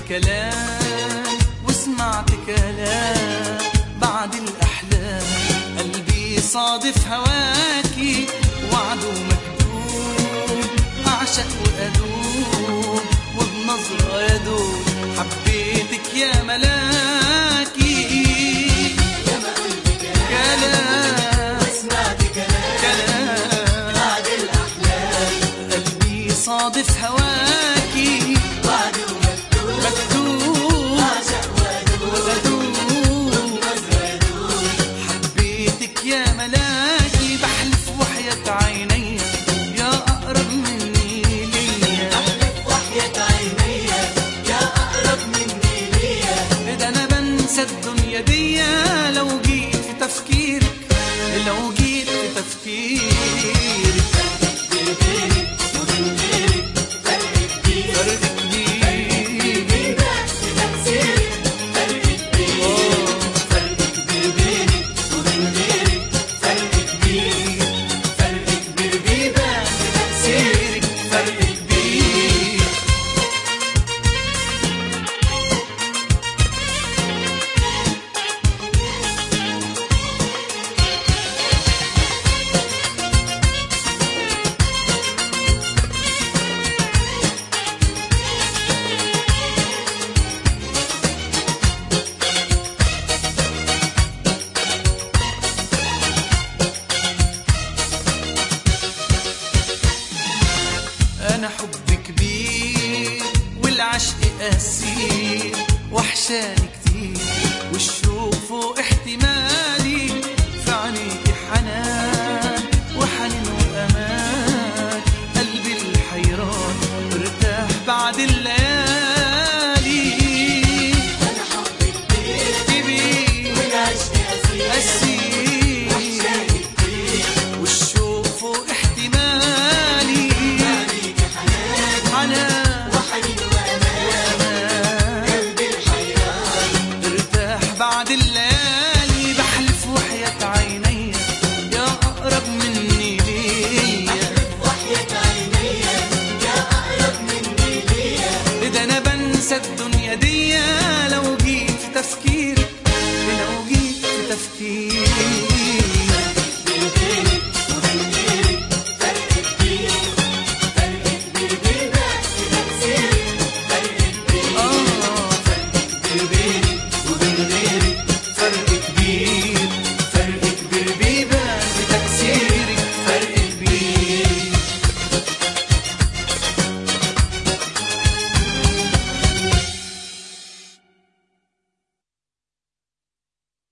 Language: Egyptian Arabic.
كلام وسمعت كلام بعد الأحلام قلبي صادف هواكي وعده مكتوب أعشق وأدوب وبنظرة يدوب حبيتك يا ملاكي ياما قلت كلام كلام وسمعت كلام كلام بعد الأحلام قلبي صادف هواكي وعد ومكتوب مكتوب أعشق وأدوب وأدوب نظرة يدوب حبيتك يا ملاكي بحلف وحياة عيني يا أقرب مني ليا أحلف وحياة عيني يا أقرب مني ليا ده أنا بنسى الدنيا دي لو جيت في تفكيرك لو جيت في تفكيرك بغيرك ومن غيرك فرق كبير فرق كبير بيبان بتأثيرك فرق كبير فرق كبير بينك وبين غيرك فرق كبير فرق كبير بيبان بتأثيرك فرق كبير انا حب كبير والعشق اسير وحشاني كتير والشوق فوق احتمالي في عينيكي حنان وحنين وامان قلبي الحيران ارتاح بعد الليالي أنا حب كبير كبير والعشق أسير اسير وحشاني كتير والشوق فوق احتمالي عليك حنان حنان وحنين وأمان قلبي الحيران ارتاح بعد الليالي بحلف وحياة عيني يا أقرب مني ليا أحلف وحياة عيني يا أقرب مني ليا ده أنا بنسى الدنيا دي لو جيت في تفكيرك لو جيت في تفكيرك بغيرك وبين غيرك فرق كبير فرق كبير بيبان بتأثيرك فرق كبير آه فرق كبير بينك وبين غيرك